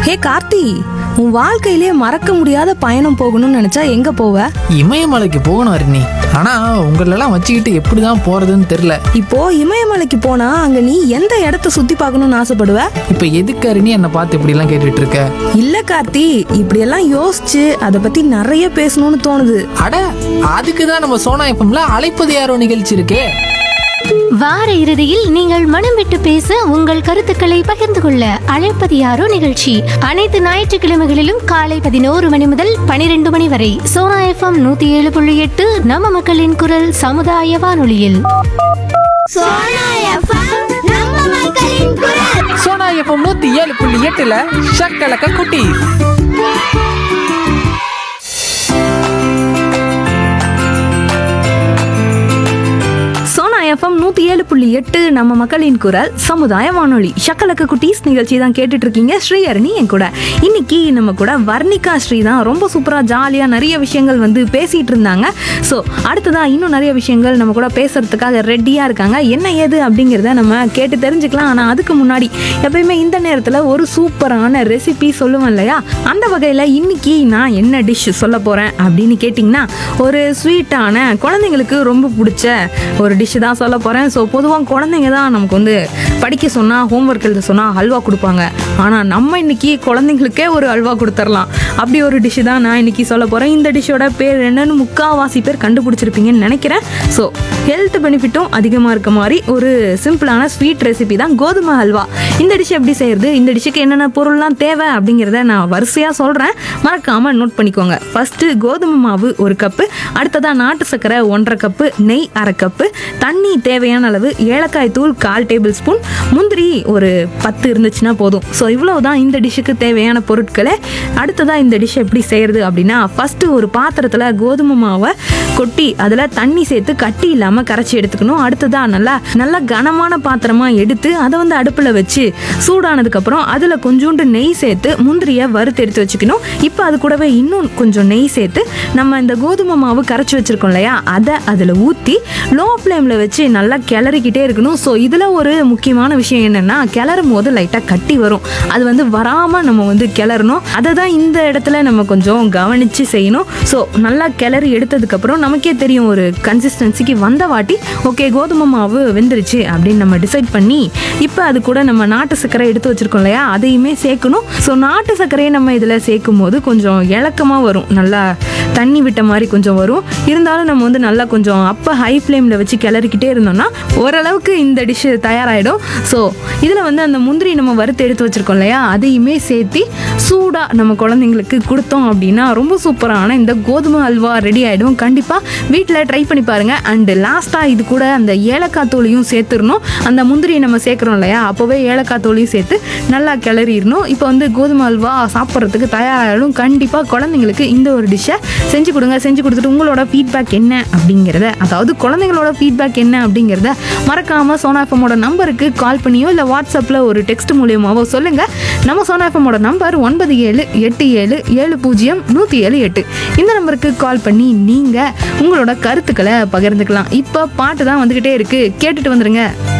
ஹே கார்த்தி உன் வாழ்க்கையிலே மறக்க முடியாத பயணம் போகணும்னு நினைச்சா எங்க போவ இமயமலைக்கு போகணும் அருணி ஆனா உங்களெல்லாம் வச்சுக்கிட்டு எப்படிதான் போறதுன்னு தெரியல இப்போ இமயமலைக்கு போனா அங்க நீ எந்த இடத்த சுத்தி பார்க்கணும்னு ஆசைப்படுவ இப்ப எதுக்கு அருணி என்னை பார்த்து இப்படி எல்லாம் கேட்டுட்டு இருக்க இல்ல கார்த்தி இப்படியெல்லாம் யோசிச்சு அதை பத்தி நிறைய பேசணும்னு தோணுது அட அதுக்கு தான் நம்ம சோனா எஃப்எம்ல அழைப்பது யாரோ நிகழ்ச்சி இருக்கே வார இறுதியில் நீங்கள் மனம் விட்டு பேச உங்கள் கருத்துக்களை பகிர்ந்து கொள்ள அழைப்பது யாரோ நிகழ்ச்சி அனைத்து ஞாயிற்றுக்கிழமைகளிலும் காலை பதினோரு மணி முதல் பனிரெண்டு மணி வரை சோனா எஃப்எம் நூத்தி ஏழு புள்ளி எட்டு நம்ம மக்களின் குரல் சமுதாய வானொலியில் சோனா எஃப்எம் நம்ம மக்களின் குரல் சோனா எஃப்எம் நூத்தி ஏழு புள்ளி எட்டுல ஷக்கலக்க குட்டி சோனா எஃப்எம் நூத்தி ஏழு புள்ளி எட்டு நம்ம மக்களின் குரல் சமுதாய வானொலி ஷக்கலக்க குட்டீஸ் நிகழ்ச்சி தான் கேட்டுட்டு இருக்கீங்க ஸ்ரீஹரணி என் கூட இன்னைக்கு நம்ம கூட வர்ணிகா ஸ்ரீ தான் ரொம்ப சூப்பரா ஜாலியா நிறைய விஷயங்கள் வந்து பேசிட்டு இருந்தாங்க ஸோ அடுத்ததா இன்னும் நிறைய விஷயங்கள் நம்ம கூட பேசுறதுக்காக ரெடியா இருக்காங்க என்ன ஏது அப்படிங்கிறத நம்ம கேட்டு தெரிஞ்சுக்கலாம் ஆனா அதுக்கு முன்னாடி எப்பயுமே இந்த நேரத்துல ஒரு சூப்பரான ரெசிபி சொல்லுவேன் இல்லையா அந்த வகையில இன்னைக்கு நான் என்ன டிஷ் சொல்ல போறேன் அப்படின்னு கேட்டிங்கன்னா ஒரு ஸ்வீட்டான குழந்தைங்களுக்கு ரொம்ப பிடிச்ச ஒரு டிஷ் தான் சொல்ல போகிறேன் ஸோ பொதுவாக குழந்தைங்க தான் நமக்கு வந்து படிக்க சொன்னால் ஹோம்ஒர்க் எழுத சொன்னால் ஹல்வா கொடுப்பாங்க ஆனால் நம்ம இன்னைக்கு குழந்தைங்களுக்கே ஒரு அல்வா கொடுத்துர்லாம் அப்படி ஒரு டிஷ் தான் நான் இன்னைக்கு சொல்ல போகிறேன் இந்த டிஷ்ஷோட பேர் என்னன்னு முக்காவாசி பேர் கண்டுபிடிச்சிருப்பீங்கன்னு நினைக்கிறேன் ஸோ ஹெல்த் பெனிஃபிட்டும் அதிகமாக இருக்க மாதிரி ஒரு சிம்பிளான ஸ்வீட் ரெசிபி தான் கோதுமை ஹல்வா இந்த டிஷ் எப்படி செய்யறது இந்த டிஷ்ஷுக்கு என்னென்ன பொருள்லாம் தேவை அப்படிங்கிறத நான் வரிசையாக சொல்கிறேன் மறக்காமல் நோட் பண்ணிக்கோங்க ஃபஸ்ட்டு கோதுமை மாவு ஒரு கப்பு அடுத்ததாக நாட்டு சர்க்கரை ஒன்றரை கப்பு நெய் அரை கப்பு தண்ணி தேவையான அளவு ஏலக்காய் தூள் கால் டேபிள் ஸ்பூன் முந்திரி ஒரு பத்து இருந்துச்சுன்னா போதும் ஸோ இவ்வளவு தான் இந்த டிஷ்ஷுக்கு தேவையான பொருட்களை அடுத்ததாக இந்த டிஷ் எப்படி செய்யறது அப்படின்னா ஃபஸ்ட்டு ஒரு பாத்திரத்தில் கோதுமை மாவை கொட்டி அதில் தண்ணி சேர்த்து கட்டி இல்லாமல் கரைச்சி எடுத்துக்கணும் அடுத்ததாக நல்லா நல்லா கனமான பாத்திரமாக எடுத்து அதை வந்து அடுப்பில் வச்சு சூடானதுக்கப்புறம் அதில் கொஞ்சோண்டு நெய் சேர்த்து முந்திரியை வறுத்து எடுத்து வச்சுக்கணும் இப்போ அது கூடவே இன்னும் கொஞ்சம் நெய் சேர்த்து நம்ம இந்த கோதுமை மாவு கரைச்சி வச்சிருக்கோம் இல்லையா அதை அதில் ஊற்றி லோ ஃப்ளேமில் வச்சு நல்லா கிளறிக்கிட்டே இருக்கணும் ஸோ இதில் ஒரு முக்கியமான விஷயம் என்னென்னா கிளறும் போது லைட்டாக கட்டி வரும் அது வந்து வராமல் நம்ம வந்து கிளறணும் அதை தான் இந்த இடத்துல நம்ம கொஞ்சம் கவனித்து செய்யணும் ஸோ நல்லா கிளறி எடுத்ததுக்கப்புறம் நமக்கே தெரியும் ஒரு கன்சிஸ்டன்சிக்கு வந்த வாட்டி ஓகே கோதுமை மாவு வெந்துருச்சு அப்படின்னு நம்ம டிசைட் பண்ணி இப்போ அது கூட நம்ம நாட்டு சர்க்கரை எடுத்து வச்சிருக்கோம் இல்லையா அதையுமே சேர்க்கணும் ஸோ நாட்டு சர்க்கரையை நம்ம இதில் சேர்க்கும் போது கொஞ்சம் இலக்கமாக வரும் நல்லா தண்ணி விட்ட மாதிரி கொஞ்சம் வரும் இருந்தாலும் நம்ம வந்து நல்லா கொஞ்சம் அப்போ ஹை ஃப்ளேமில் வச்சு கிளறிக்கிட்டே இருந்தோம்னா ஓரளவுக்கு இந்த டிஷ்ஷு தயாராகிடும் ஸோ இதில் வந்து அந்த முந்திரி நம்ம வறுத்து எடுத்து வச்சிருக்கோம் இல்லையா அதையுமே சேர்த்து சூடாக நம்ம குழந்தைங்களுக்கு கொடுத்தோம் அப்படின்னா ரொம்ப சூப்பரான இந்த கோதுமை அல்வா ரெடி ஆகிடும் கண்டிப்பாக வீட்டில் ட்ரை பண்ணி பாருங்கள் அண்டு லாஸ்ட்டாக இது கூட அந்த ஏலக்காய் தூளையும் சேர்த்துடணும் அந்த முந்திரி நம்ம சேர்க்குறோம் இல்லையா அப்போவே ஏலக்காய் தூளையும் சேர்த்து நல்லா கிளறிடணும் இப்போ வந்து கோதுமை அல்வா சாப்பிட்றதுக்கு தயாராகிடும் கண்டிப்பாக குழந்தைங்களுக்கு இந்த ஒரு டிஷ்ஷை செஞ்சு கொடுங்க செஞ்சு கொடுத்துட்டு உங்களோட ஃபீட்பேக் என்ன அப்படிங்கிறத அதாவது குழந்தைங்களோட ஃபீட்பேக் என்ன அப்படிங்கிறத மறக்காமல் சோனாஃபமோட நம்பருக்கு கால் பண்ணியோ இல்லை வாட்ஸ்அப்பில் ஒரு டெக்ஸ்ட் மூலியமாவோ சொல்லுங்கள் நம்ம சோனாஃபமோட நம்பர் ஒன்பது ஏழு எட்டு ஏழு ஏழு பூஜ்ஜியம் நூற்றி ஏழு எட்டு இந்த நம்பருக்கு கால் பண்ணி நீங்கள் உங்களோட கருத்துக்களை பகிர்ந்துக்கலாம் இப்போ பாட்டு தான் வந்துக்கிட்டே இருக்குது கேட்டுட்டு வந்துருங்க